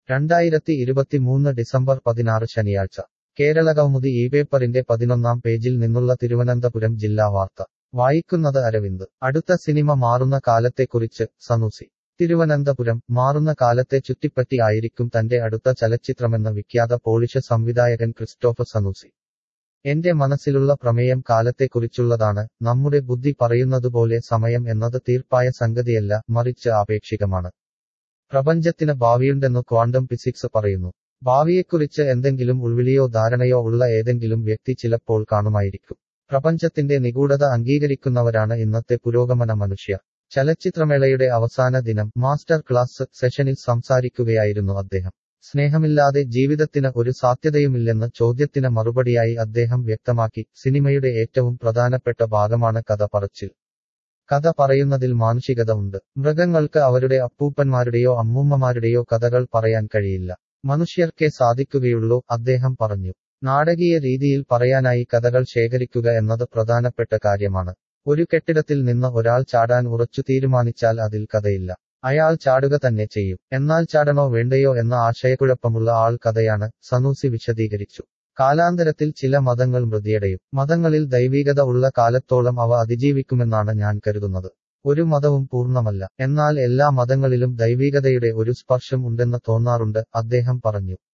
രണ്ടായിരത്തി ഇരുപത്തിമൂന്ന് ഡിസംബർ പതിനാറ് ശനിയാഴ്ച കേരളകൗമുദി ഈ പേപ്പറിന്റെ പതിനൊന്നാം പേജിൽ നിന്നുള്ള തിരുവനന്തപുരം ജില്ലാ വാർത്ത വായിക്കുന്നത് അരവിന്ദ് അടുത്ത സിനിമ മാറുന്ന കാലത്തെക്കുറിച്ച് സനുസി തിരുവനന്തപുരം മാറുന്ന കാലത്തെ ചുറ്റിപ്പറ്റി ആയിരിക്കും തന്റെ അടുത്ത ചലച്ചിത്രമെന്ന വിഖ്യാത പോളിഷ് സംവിധായകൻ ക്രിസ്റ്റോഫ് സനുസി എന്റെ മനസ്സിലുള്ള പ്രമേയം കാലത്തെക്കുറിച്ചുള്ളതാണ് നമ്മുടെ ബുദ്ധി പറയുന്നതുപോലെ സമയം എന്നത് തീർപ്പായ സംഗതിയല്ല മറിച്ച് ആപേക്ഷികമാണ് പ്രപഞ്ചത്തിന് ഭാവിയുണ്ടെന്നു ക്വാണ്ടം ഫിസിക്സ് പറയുന്നു ഭാവിയെക്കുറിച്ച് എന്തെങ്കിലും ഉൾവിളിയോ ധാരണയോ ഉള്ള ഏതെങ്കിലും വ്യക്തി ചിലപ്പോൾ കാണുമായിരിക്കും പ്രപഞ്ചത്തിന്റെ നിഗൂഢത അംഗീകരിക്കുന്നവരാണ് ഇന്നത്തെ പുരോഗമന മനുഷ്യർ ചലച്ചിത്രമേളയുടെ അവസാന ദിനം മാസ്റ്റർ ക്ലാസ് സെഷനിൽ സംസാരിക്കുകയായിരുന്നു അദ്ദേഹം സ്നേഹമില്ലാതെ ജീവിതത്തിന് ഒരു സാധ്യതയുമില്ലെന്ന ചോദ്യത്തിന് മറുപടിയായി അദ്ദേഹം വ്യക്തമാക്കി സിനിമയുടെ ഏറ്റവും പ്രധാനപ്പെട്ട ഭാഗമാണ് കഥ പറച്ചിൽ കഥ പറയുന്നതിൽ മാനുഷികത ഉണ്ട് മൃഗങ്ങൾക്ക് അവരുടെ അപ്പൂപ്പന്മാരുടെയോ അമ്മൂമ്മമാരുടെയോ കഥകൾ പറയാൻ കഴിയില്ല മനുഷ്യർക്കേ സാധിക്കുകയുള്ളൂ അദ്ദേഹം പറഞ്ഞു നാടകീയ രീതിയിൽ പറയാനായി കഥകൾ ശേഖരിക്കുക എന്നത് പ്രധാനപ്പെട്ട കാര്യമാണ് ഒരു കെട്ടിടത്തിൽ നിന്ന് ഒരാൾ ചാടാൻ ഉറച്ചു തീരുമാനിച്ചാൽ അതിൽ കഥയില്ല അയാൾ ചാടുക തന്നെ ചെയ്യും എന്നാൽ ചാടണോ വേണ്ടയോ എന്ന ആശയക്കുഴപ്പമുള്ള ആൾ കഥയാണ് സനൂസി വിശദീകരിച്ചു കാലാന്തരത്തിൽ ചില മതങ്ങൾ മൃതിയടയും മതങ്ങളിൽ ദൈവികത ഉള്ള കാലത്തോളം അവ അതിജീവിക്കുമെന്നാണ് ഞാൻ കരുതുന്നത് ഒരു മതവും പൂർണ്ണമല്ല എന്നാൽ എല്ലാ മതങ്ങളിലും ദൈവികതയുടെ ഒരു സ്പർശം ഉണ്ടെന്ന് തോന്നാറുണ്ട് അദ്ദേഹം പറഞ്ഞു